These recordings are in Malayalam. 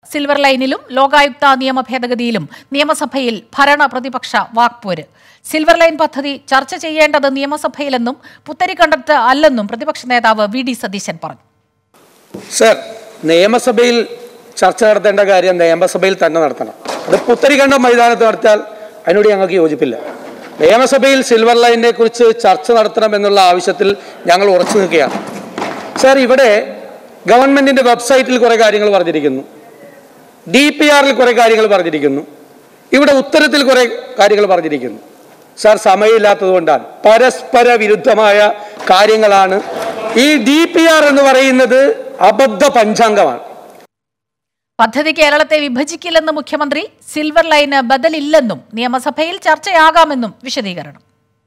സിൽവർ ലൈനിലും ലോകായുക്ത നിയമ ഭേദഗതിയിലും നിയമസഭയിൽ ഭരണ പ്രതിപക്ഷ വാക്പോര് സിൽവർ ലൈൻ പദ്ധതി ചർച്ച ചെയ്യേണ്ടത് നിയമസഭയിലെന്നും പുത്തരിക്കണ്ടത്ത് അല്ലെന്നും പ്രതിപക്ഷ നേതാവ് വി ഡി സതീശൻ പറഞ്ഞു സർ നിയമസഭയിൽ ചർച്ച നടത്തേണ്ട കാര്യം നിയമസഭയിൽ തന്നെ നടത്തണം അത് പുത്തരിക്കണ്ടം മൈതാനത്ത് നടത്തിയാൽ അതിനോട് ഞങ്ങൾക്ക് യോജിപ്പില്ല നിയമസഭയിൽ സിൽവർ ലൈനിനെ കുറിച്ച് ചർച്ച നടത്തണം എന്നുള്ള ആവശ്യത്തിൽ ഞങ്ങൾ ഉറച്ചു നിൽക്കുകയാണ് സർ ഇവിടെ ഗവൺമെന്റിന്റെ വെബ്സൈറ്റിൽ കുറെ കാര്യങ്ങൾ പറഞ്ഞിരിക്കുന്നു ഡി പി ആറിൽ കുറെ കാര്യങ്ങൾ പറഞ്ഞിരിക്കുന്നു ഇവിടെ ഉത്തരത്തിൽ കുറെ കാര്യങ്ങൾ പറഞ്ഞിരിക്കുന്നു സാർ സമയമില്ലാത്തത് കൊണ്ടാണ് പരസ്പര വിരുദ്ധമായ കാര്യങ്ങളാണ് ഈ ഡി പി ആർ എന്ന് പറയുന്നത് അബദ്ധ പഞ്ചാംഗമാണ് പദ്ധതി കേരളത്തെ വിഭജിക്കില്ലെന്ന് മുഖ്യമന്ത്രി സിൽവർ ലൈന് ബദലില്ലെന്നും നിയമസഭയിൽ ചർച്ചയാകാമെന്നും വിശദീകരണം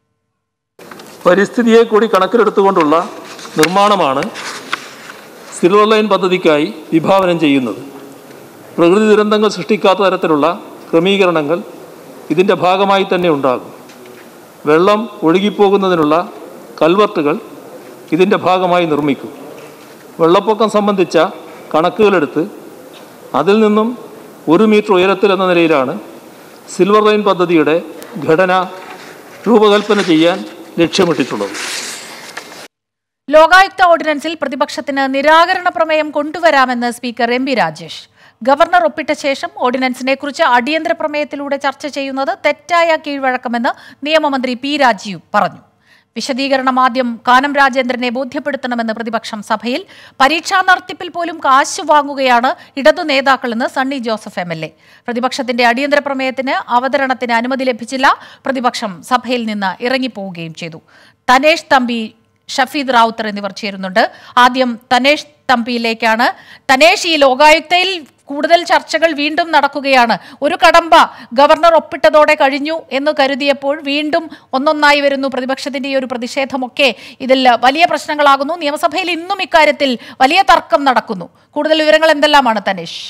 പരിസ്ഥിതിയെ കൂടി കണക്കിലെടുത്തുകൊണ്ടുള്ള നിർമ്മാണമാണ് സിൽവർ ലൈൻ പദ്ധതിക്കായി വിഭാവനം ചെയ്യുന്നത് പ്രകൃതി ദുരന്തങ്ങൾ സൃഷ്ടിക്കാത്ത തരത്തിലുള്ള ക്രമീകരണങ്ങൾ ഇതിൻ്റെ ഭാഗമായി തന്നെ ഉണ്ടാകും വെള്ളം ഒഴുകിപ്പോകുന്നതിനുള്ള കൽവർട്ടുകൾ ഇതിൻ്റെ ഭാഗമായി നിർമ്മിക്കും വെള്ളപ്പൊക്കം സംബന്ധിച്ച കണക്കുകളെടുത്ത് അതിൽ നിന്നും ഒരു മീറ്റർ ഉയരത്തിൽ എന്ന നിലയിലാണ് സിൽവർ ലൈൻ പദ്ധതിയുടെ ഘടന രൂപകൽപ്പന ചെയ്യാൻ ലക്ഷ്യമിട്ടിട്ടുള്ളത് ലോകായുക്ത ഓർഡിനൻസിൽ പ്രതിപക്ഷത്തിന് നിരാകരണ പ്രമേയം കൊണ്ടുവരാമെന്ന് speaker M P Rajesh governor ഒപ്പിട്ട ശേഷം ഓർഡിനൻസിനെ കുറിച്ച് അടിയന്തര പ്രമേയത്തിലൂടെ ചർച്ച ചെയ്യുന്നത് തെറ്റായ കീഴ്വഴക്കമെന്ന് നിയമമന്ത്രി പി രാജീവ് പറഞ്ഞു വിശദീകരണം ആദ്യം കാനം രാജേന്ദ്രനെ ബോധ്യപ്പെടുത്തണമെന്ന് പ്രതിപക്ഷം സഭയിൽ പരീക്ഷാ നടത്തിപ്പിൽ പോലും കാശ് വാങ്ങുകയാണ് ഇടതു നേതാക്കളെന്ന് Sunny Joseph M L A പ്രതിപക്ഷത്തിന്റെ അടിയന്തര പ്രമേയത്തിന് അവതരണത്തിന് അനുമതി ലഭിച്ചില്ല പ്രതിപക്ഷം സഭയിൽ നിന്ന് ഇറങ്ങിപ്പോവുകയും ചെയ്തു തനേഷ് തമ്പി ഷഫീദ് റാവുത്തർ എന്നിവർ ചേരുന്നുണ്ട് ആദ്യം തനേഷ് തമ്പിയിലേക്കാണ് തനേഷ് ഈ ലോകായുക്തയിൽ കൂടുതൽ ചർച്ചകൾ വീണ്ടും നടക്കുകയാണ് ഒരു കടമ്പ ഗവർണർ ഒപ്പിട്ടതോടെ കഴിഞ്ഞു എന്ന് കരുതിയപ്പോൾ വീണ്ടും ഒന്നൊന്നായി വരുന്നു പ്രതിപക്ഷത്തിന്റെ ഈ ഒരു പ്രതിഷേധമൊക്കെ ഇതിൽ വലിയ പ്രശ്നങ്ങളാകുന്നു നിയമസഭയിൽ ഇന്നും ഇക്കാര്യത്തിൽ വലിയ തർക്കം നടക്കുന്നു കൂടുതൽ വിവരങ്ങൾ എന്തെല്ലാമാണ് തനേഷ്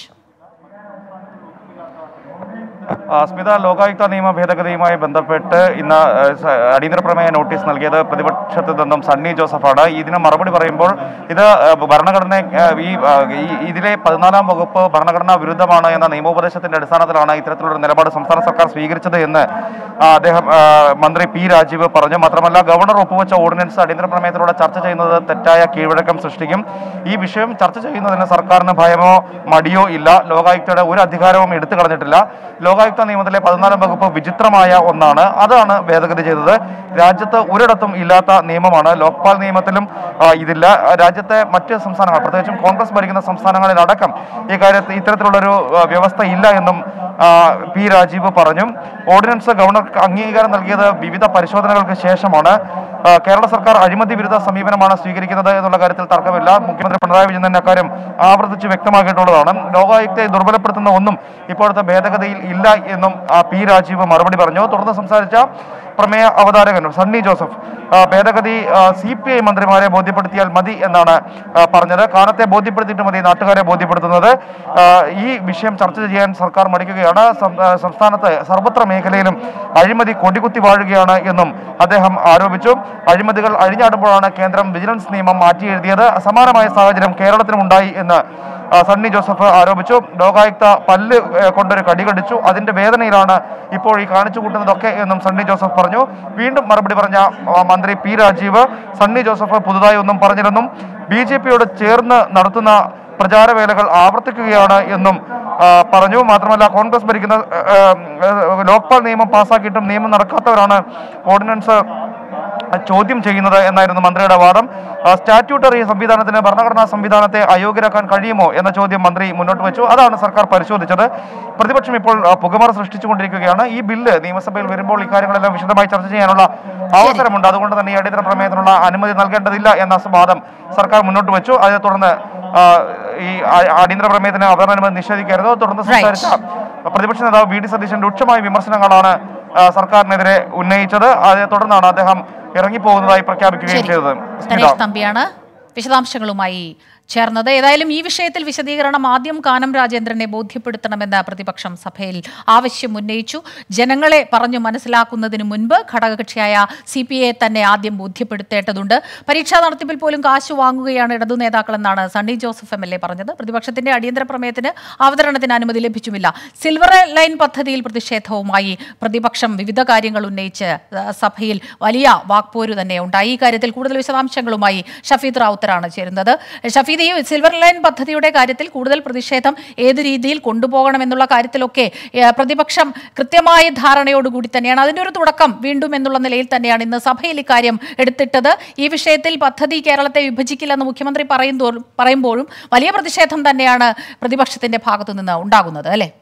ആ, സ്മിത ലോകായുക്ത നിയമ ഭേദഗതിയുമായി ബന്ധപ്പെട്ട് ഇന്ന് ആ, സ- അടിയന്തര പ്രമേയ നോട്ടീസ് നൽകിയത് പ്രതിപക്ഷത്തിൽ നിന്നും സണ്ണി ജോസഫാണ് ഇതിന് മറുപടി പറയുമ്പോൾ ഇത് ആ, ഭരണഘടന ആ, ഈ ആ, ഈ- ഇതിലെ പതിനാലാം വകുപ്പ് ഭരണഘടനാ വിരുദ്ധമാണ് എന്ന നിയമോപദേശത്തിന്റെ അടിസ്ഥാനത്തിലാണ് ഇത്തരത്തിലുള്ള നിലപാട് സംസ്ഥാന സർക്കാർ സ്വീകരിച്ചത് എന്ന് ആ, അദ്ദേഹം ആ, മന്ത്രി പി രാജീവ് പറഞ്ഞു മാത്രമല്ല ഗവർണർ ഒപ്പുവെച്ച ഓർഡിനൻസ് അടിയന്തര പ്രമേയത്തിലൂടെ ചർച്ച ചെയ്യുന്നത് തെറ്റായ കീഴ്വഴക്കം സൃഷ്ടിക്കും ഈ വിഷയം ചർച്ച ചെയ്യുന്നതിന് സർക്കാരിന് ഭയമോ മടിയോ ഇല്ല ലോകായുക്തയുടെ ഒരു അധികാരവും എടുത്തു കളഞ്ഞിട്ടില്ല ലോകായുക്ത നിയമത്തിലെ പതിനാലാം വകുപ്പ് വിചിത്രമായ ഒന്നാണ് അതാണ് ഭേദഗതി ചെയ്തത് രാജ്യത്ത് ഒരിടത്തും ഇല്ലാത്ത നിയമമാണ് ലോക്പാൽ നിയമത്തിലും ആ, ഇതില്ല ആ, രാജ്യത്തെ മറ്റ് സംസ്ഥാനങ്ങൾ പ്രത്യേകിച്ചും കോൺഗ്രസ് ഭരിക്കുന്ന സംസ്ഥാനങ്ങളിലടക്കം ഈ കാര്യത്തിൽ ഇത്തരത്തിലുള്ളൊരു ആ, വ്യവസ്ഥ ഇല്ല എന്നും ആ, പി രാജീവ് പറഞ്ഞു ഓർഡിനൻസ് ഗവർണർക്ക് അംഗീകാരം നൽകിയത് വിവിധ പരിശോധനകൾക്ക് ശേഷമാണ് ആ, കേരള സർക്കാർ അഴിമതി വിരുദ്ധ സമീപനമാണ് സ്വീകരിക്കുന്നത് എന്നുള്ള കാര്യത്തിൽ തർക്കമില്ല മുഖ്യമന്ത്രി പിണറായി വിജയൻ തന്നെ അക്കാര്യം ആവർത്തിച്ച് വ്യക്തമാക്കിയിട്ടുള്ളതാണ് ലോകായുക്തയെ ദുർബലപ്പെടുത്തുന്ന ഒന്നും ഇപ്പോഴത്തെ ഭേദഗതിയിൽ ഇല്ല എന്നും ആ, പി രാജീവ് മറുപടി പറഞ്ഞു തുടർന്ന് സംസാരിച്ച പ്രമേയ അവതാരകൻ സണ്ണി ജോസഫ് ആ, ഭേദഗതി സി പി ഐ മന്ത്രിമാരെ ബോധ്യപ്പെടുത്തിയാൽ മതി എന്നാണ് ആ, പറഞ്ഞത് കാലത്തെ ബോധ്യപ്പെടുത്തിയിട്ട് മതി നാട്ടുകാരെ ബോധ്യപ്പെടുത്തുന്നത് ആ, ഈ വിഷയം ചർച്ച ചെയ്യാൻ സർക്കാർ മടിക്കുകയാണ് സം- ആ, സംസ്ഥാനത്ത് സർവത്ര മേഖലയിലും അഴിമതി കൊടികുത്തി വാഴുകയാണ് എന്നും അദ്ദേഹം ആരോപിച്ചു അഴിമതികൾ അഴിഞ്ഞാടുമ്പോഴാണ് കേന്ദ്രം വിജിലൻസ് നിയമം മാറ്റി എഴുതിയത് സമാനമായ സാഹചര്യം കേരളത്തിനും ഉണ്ടായി എന്ന് ആ, സണ്ണി ജോസഫ് ആരോപിച്ചു ലോകായുക്ത പല്ല് ഏ, കൊണ്ടൊരു കടി കടിച്ചു അതിന്റെ വേദനയിലാണ് ഇപ്പോൾ ഈ കാണിച്ചു കൂട്ടുന്നതൊക്കെ എന്നും സണ്ണി ജോസഫ് പറഞ്ഞു വീണ്ടും മറുപടി പറഞ്ഞ ആ, മന്ത്രി പി രാജീവ് സണ്ണി ജോസഫ് പുതുതായി ഒന്നും പറഞ്ഞില്ലെന്നും ബി ജെ പിയോട് ചേർന്ന് നടത്തുന്ന പ്രചാരവേലകൾ ആവർത്തിക്കുകയാണ് എന്നും ആ, പറഞ്ഞു മാത്രമല്ല കോൺഗ്രസ് ഭരിക്കുന്ന ഏ, ഏ, ലോക്പാൽ നിയമം പാസ്സാക്കിയിട്ടും നിയമം നടക്കാത്തവരാണ് ഓർഡിനൻസ് ചോദ്യം ചെയ്യുന്നത് എന്നായിരുന്നു മന്ത്രിയുടെ വാദം ആ, സ്റ്റാറ്റ്യൂട്ടറി സംവിധാനത്തിന് ഭരണഘടനാ സംവിധാനത്തെ അയോഗ്യരാക്കാൻ കഴിയുമോ എന്ന ചോദ്യം മന്ത്രി മുന്നോട്ട് വെച്ചു അതാണ് സർക്കാർ പരിശോധിച്ചത് പ്രതിപക്ഷം ഇപ്പോൾ ആ, പുകമറ സൃഷ്ടിച്ചുകൊണ്ടിരിക്കുകയാണ് ഈ ബില്ല് നിയമസഭയിൽ വരുമ്പോൾ ഇക്കാര്യങ്ങളെല്ലാം വിശദമായി ചർച്ച ചെയ്യാനുള്ള അവസരമുണ്ട് അതുകൊണ്ട് തന്നെ ഈ അടിയന്തര പ്രമേയത്തിനുള്ള അനുമതി നൽകേണ്ടതില്ല എന്ന വാദം സർക്കാർ മുന്നോട്ട് വെച്ചു അതിനെ തുടർന്ന് ആ, ഈ അ- അടിയന്തര പ്രമേയത്തിന് അവതരണാനുമതി നിഷേധിക്കായിരുന്നു തുടർന്ന് Right. സംസാരിച്ച പ്രതിപക്ഷ നേതാവ് വി ഡി സതീശൻ രൂക്ഷമായ വിമർശനങ്ങളാണ് ആ, സർക്കാരിനെതിരെ ഉന്നയിച്ചത് അതേ തുടർന്നാണ് അദ്ദേഹം ഇറങ്ങിപ്പോകുന്നതായി പ്രഖ്യാപിക്കുകയും ശരി ചെയ്തത് സ്മിത തനേഷ് തമ്പിയാണ് വിശദാംശങ്ങളുമായി ചേർന്നത് ഏതായാലും ഈ വിഷയത്തിൽ വിശദീകരണം ആദ്യം കാനം രാജേന്ദ്രനെ ബോധ്യപ്പെടുത്തണമെന്ന് പ്രതിപക്ഷം സഭയിൽ ആവശ്യം ഉന്നയിച്ചു ജനങ്ങളെ പറഞ്ഞു മനസ്സിലാക്കുന്നതിന് മുൻപ് ഘടകകക്ഷിയായ സി പി ഐ തന്നെ ആദ്യം ബോധ്യപ്പെടുത്തേണ്ടതുണ്ട് പരീക്ഷാ നടത്തിപ്പിൽ പോലും കാശ് വാങ്ങുകയാണ് ഇടതു നേതാക്കളെന്നാണ് Sunny Joseph M L A പറഞ്ഞത് പ്രതിപക്ഷത്തിന്റെ അടിയന്തര പ്രമേയത്തിന് അവതരണത്തിന് അനുമതി ലഭിച്ചുമില്ല സിൽവർ ലൈൻ പദ്ധതിയിൽ പ്രതിഷേധവുമായി പ്രതിപക്ഷം വിവിധ കാര്യങ്ങൾ ഉന്നയിച്ച് ആ, സഭയിൽ വലിയ വാക്പോരു തന്നെ ഉണ്ടായി ഈ കാര്യത്തിൽ കൂടുതൽ വിശദാംശങ്ങളുമായി ഷഫീദ് റാവുത്തറാണ് ചേരുന്നത് ഷഫീദ് ഈ സിൽവർ ലൈൻ പദ്ധതിയുടെ കാര്യത്തിൽ കൂടുതൽ പ്രതിഷേധം ഏത് രീതിയിൽ കൊണ്ടുപോകണമെന്നുള്ള കാര്യത്തിലൊക്കെ ഏ, പ്രതിപക്ഷം കൃത്യമായ ധാരണയോടുകൂടി തന്നെയാണ് അതിന്റെ ഒരു തുടക്കം വീണ്ടും എന്നുള്ള നിലയിൽ തന്നെയാണ് ഇന്ന് സഭയിൽ ഇക്കാര്യം എടുത്തിട്ടത് ഈ വിഷയത്തിൽ പദ്ധതി കേരളത്തെ വിഭജിക്കില്ലെന്ന് മുഖ്യമന്ത്രി പറയുന്തോറും പറയുമ്പോഴും വലിയ പ്രതിഷേധം തന്നെയാണ് പ്രതിപക്ഷത്തിന്റെ ഭാഗത്തു നിന്ന് ഉണ്ടാകുന്നത് അല്ലേ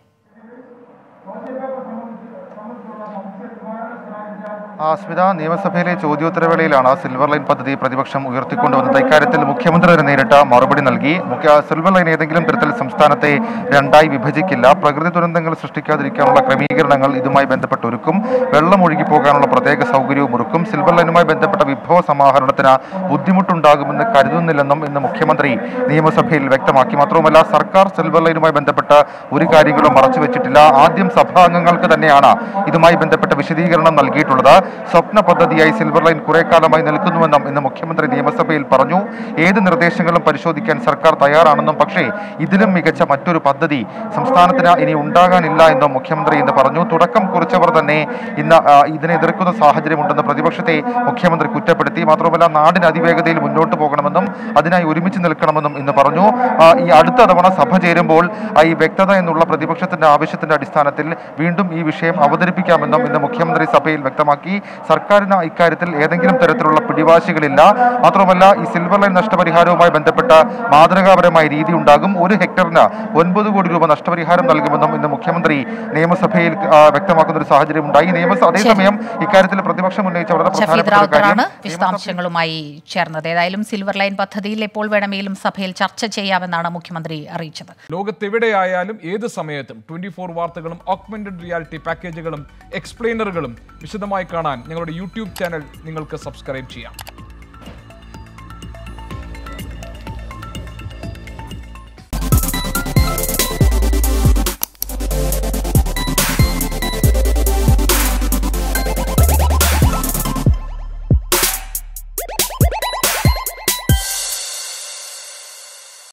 ആ, സ്മിത നിയമസഭയിലെ ചോദ്യോത്തരവേളയിലാണ് സിൽവർ ലൈൻ പദ്ധതി പ്രതിപക്ഷം ഉയർത്തിക്കൊണ്ടുവന്നത് ഇക്കാര്യത്തിൽ മുഖ്യമന്ത്രി തന്നെ നേരിട്ട് മറുപടി നൽകി മുഖ്യ സിൽവർ ലൈൻ ഏതെങ്കിലും തരത്തിൽ സംസ്ഥാനത്തെ രണ്ടായി വിഭജിക്കില്ല പ്രകൃതി ദുരന്തങ്ങൾ സൃഷ്ടിക്കാതിരിക്കാനുള്ള ക്രമീകരണങ്ങൾ ഇതുമായി ബന്ധപ്പെട്ട് ഒരുക്കും വെള്ളം ഒഴുകിപ്പോകാനുള്ള പ്രത്യേക സൗകര്യവും ഒരുക്കും സിൽവർ ലൈനുമായി ബന്ധപ്പെട്ട വിഭവ സമാഹരണത്തിന് ബുദ്ധിമുട്ടുണ്ടാകുമെന്ന് കരുതുന്നില്ലെന്നും ഇന്ന് മുഖ്യമന്ത്രി നിയമസഭയിൽ വ്യക്തമാക്കി മാത്രവുമല്ല സർക്കാർ സിൽവർ ലൈനുമായി ബന്ധപ്പെട്ട് ഒരു കാര്യങ്ങളും മറച്ചു വെച്ചിട്ടില്ല ആദ്യം സഭാംഗങ്ങൾക്ക് തന്നെയാണ് ഇതുമായി ബന്ധപ്പെട്ട വിശദീകരണം നൽകിയിട്ടുള്ളത് സ്വപ്ന പദ്ധതിയായി സിൽവർ ലൈൻ കുറെ കാലമായി നിൽക്കുന്നുവെന്നും ഇന്ന് മുഖ്യമന്ത്രി നിയമസഭയിൽ പറഞ്ഞു ഏത് നിർദ്ദേശങ്ങളും പരിശോധിക്കാൻ സർക്കാർ തയ്യാറാണെന്നും പക്ഷേ ഇതിലും മികച്ച മറ്റൊരു പദ്ധതി സംസ്ഥാനത്തിന് ഇനി ഉണ്ടാകാനില്ല എന്നും മുഖ്യമന്ത്രി ഇന്ന് പറഞ്ഞു തുടക്കം കുറിച്ചവർ തന്നെ ഇന്ന് ആ, ഇതിനെ എതിർക്കുന്ന സാഹചര്യമുണ്ടെന്ന് പ്രതിപക്ഷത്തെ മുഖ്യമന്ത്രി കുറ്റപ്പെടുത്തി മാത്രമല്ല നാടിന് അതിവേഗതയിൽ മുന്നോട്ട് പോകണമെന്നും അതിനായി ഒരുമിച്ച് നിൽക്കണമെന്നും ഇന്ന് പറഞ്ഞു ആ, ഈ അടുത്ത തവണ സഭ ചേരുമ്പോൾ ആ, ഈ വ്യക്തത എന്നുള്ള പ്രതിപക്ഷത്തിന്റെ ആവശ്യത്തിന്റെ അടിസ്ഥാനത്തിൽ വീണ്ടും ഈ വിഷയം അവതരിപ്പിക്കാമെന്നും ഇന്ന് മുഖ്യമന്ത്രി സഭയിൽ വ്യക്തമാക്കി സർക്കാരിന് ഇക്കാര്യത്തിൽ ഏതെങ്കിലും തരത്തിലുള്ള പിടിവാശികളില്ല മാത്രമല്ല ഈ സിൽവർ ലൈൻ നഷ്ടപരിഹാരവുമായി ബന്ധപ്പെട്ട മാതൃകാപരമായ രീതി ഉണ്ടാകും ഒരു ഹെക്ടറിന് ഒൻപത് കോടി രൂപ നഷ്ടപരിഹാരം നൽകുമെന്നും ഇന്ന് മുഖ്യമന്ത്രി നിയമസഭയിൽ ആ, വ്യക്തമാക്കുന്ന ഒരു സാഹചര്യം ഉണ്ടായി നിയമസഭ അതേസമയം ഇക്കാര്യത്തിൽ പ്രതിപക്ഷം ഉന്നയിച്ച വളരെ ഷഫീദ് പ്രധാനപ്പെട്ട ഒരു കാര്യം റാവുത്തറാണ് നിയമസഭ വിശദാംശങ്ങളുമായി ചേർന്നത് ഏതായാലും സിൽവർ ലൈൻ പദ്ധതിയിൽ എപ്പോൾ വേണമെങ്കിലും സഭയിൽ ചർച്ച ചെയ്യാമെന്നാണ് മുഖ്യമന്ത്രി അറിയിച്ചത് ലോകത്തെവിടെയായാലും ഏത് സമയത്തും ട്വന്റി ഫോർ വാർത്തകളും ഓഗ്മെന്റഡ് റിയാലിറ്റി പാക്കേജുകളും എക്സ്പ്ലെയിനറുകളും വിശദമായി കാണാൻ ഞങ്ങളുടെ യൂട്യൂബ് ചാനൽ നിങ്ങൾക്ക് സബ്സ്ക്രൈബ് ചെയ്യാം